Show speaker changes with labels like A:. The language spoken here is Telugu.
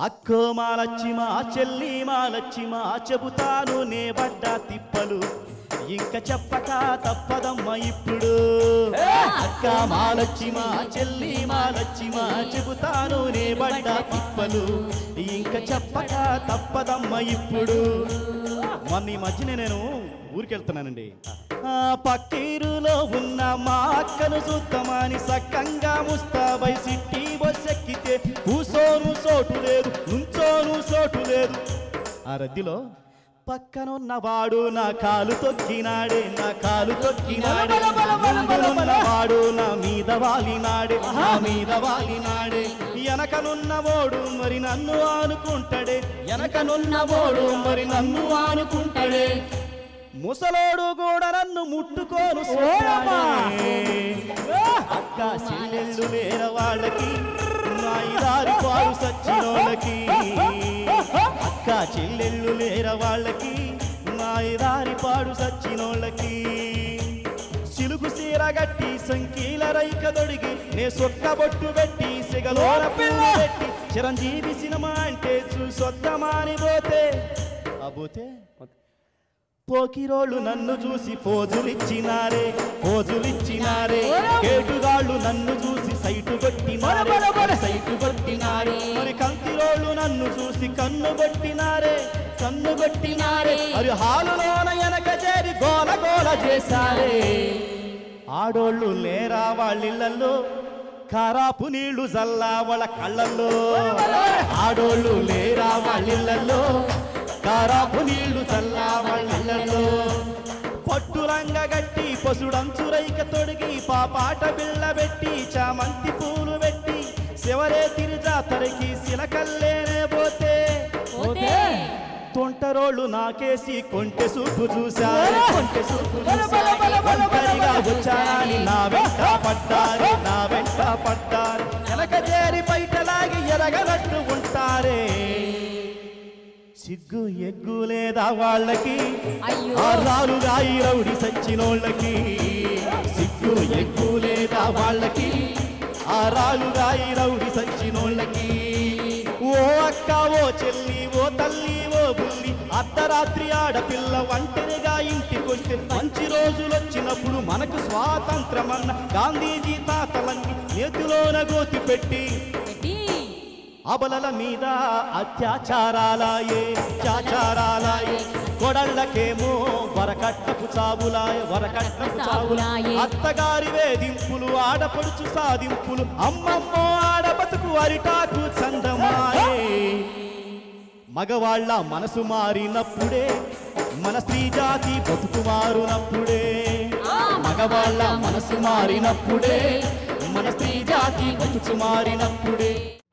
A: అక్కో మాలచ్చి మా చెల్లి మాలచ్చి మా చెబుతాను నే పడ్డ తిప్పలు ఇంక చెప్పక తప్పదమ్మ ఇప్పుడు అక్క మాలచ్చి మా చెల్లి మాలచ్చి మా చెబుతాను నే పడ్డ తిప్పలు ఇంక చెప్పక తప్పదమ్మ ఇప్పుడు మొన్న ఈ మధ్యనే నేను ఊరికెళ్తున్నానండి ఆ పక్కీరులో ఉన్న మా అక్కను చూద్దామని సక్కంగా ముస్తాబై సిట్టి బొస్సెక్కితే కూసోను సోటు లేదు నుంచోను సోటు లేదు ఆ రద్దీలో పక్కనున్నవాడు నా కాలు తొక్కినాడే నా కాలు తొక్కినాడే వాడు నా మీద వాలినాడే నా మీద వాలినాడే వెనకనున్నవాడు మరి నన్ను ఆనుకుంటాడే వెనకనున్నవాడు మరి నన్ను ఆనుకుంటాడే ముసలోడు కూడా నన్ను ముట్టుకోను సోడాడే. అక్క చెల్లెళ్ళు లేర వాళ్ళకి నా ఇదారి పాలు సచ్చినోళ్ళకి అక్క చెల్లెళ్ళు లేర వాళ్ళకి నా ఇదారి పాడు సచ్చినోళ్ళకి సిలుగు సీర గట్టి సంకీల రైక దొడిగి నే సొక్క బొట్టు పెట్టి సిగలోన పిల్ల పెట్టి చిరంజీవి సినిమా అంటే చూసొద్దామాని పోతే అబోతే పోకిరోళ్ళు నన్ను చూసి పోజులిచ్చినారే పోజులిచ్చినారే కేటుగాళ్ళు నన్ను చూసి సైటు కొట్టినారే సైటు కొట్టినారే మరి కంకిరోళ్ళు నన్ను చూసి కన్ను కొట్టినారే కన్ను కొట్టినారే మరి హాలులోన వెనక చేరి గోల గోల చేశారే ఆడోళ్ళు లేరా వాళ్ళిళ్ళల్లో ఖరాపు నీళ్లు జల్లా వాళ్ళ కళ్ళల్లో ఆడోళ్ళు లేరా వాళ్ళిళ్ళల్లో ఖరాపు నీళ్లు జల్లా వాళ్ళిళ్ళల్లో పట్టులంగ గట్టి పసుడంచు రైక తొడిగి పాపాట బిళ్ళ పెట్టి చామంతి పూలు పెట్టి శివరే తిరిజాతరికి శిలకల్లేనే పోతే తొంటరోళ్ళు నాకేసి కొంటె సూపు చూశారు కొంటె సూపు చూశారు ఒంటరిగా వచ్చాని నా వెంట పడ్డారు నా వెంట పడ్డారు వెనక చేరి బయటలాగి ఎరగనట్టు ఉంటారే సిగ్గు ఎగ్గు లేదా వాళ్ళకి
B: అయ్యో.
A: ఆరాలు రాయి రౌడి సచ్చినోళ్ళకి సిగ్గు ఎగ్గు లేదా వాళ్ళకి ఆరాలు రాయి రౌడి సచ్చినోళ్ళకి ఓ అక్క ఓ చెల్లి ఓ తల్లి ఓ బుల్లి అర్ధరాత్రి ఆడపిల్ల ఒంటరిగా ఇంటికొస్తే మంచి రోజులు వచ్చినప్పుడు మనకు స్వాతంత్రమన్న గాంధీజీ తాతలన్నీ నేతిలోన గోతి పెట్టి
B: పెట్టి
A: అబలల మీద అత్యాచారాలాయే చాచారాలాయే కొడళ్ళకేమో వరకట్టపు చావులాయ వరకట్టపు చావులాయే
B: చావులాయే.
A: అత్తగారి వేధింపులు ఆడపడుచు సాధింపులు అమ్మమ్మో ఆడబతుకు అరిటాకు చందమాయే మగవాళ్ళ మనసు మారినప్పుడే మన స్త్రీ జాతి బతుకు మారునప్పుడే మగవాళ్ళ మనసు మారినప్పుడే మన స్త్రీ జాతి బతుకు మారినప్పుడే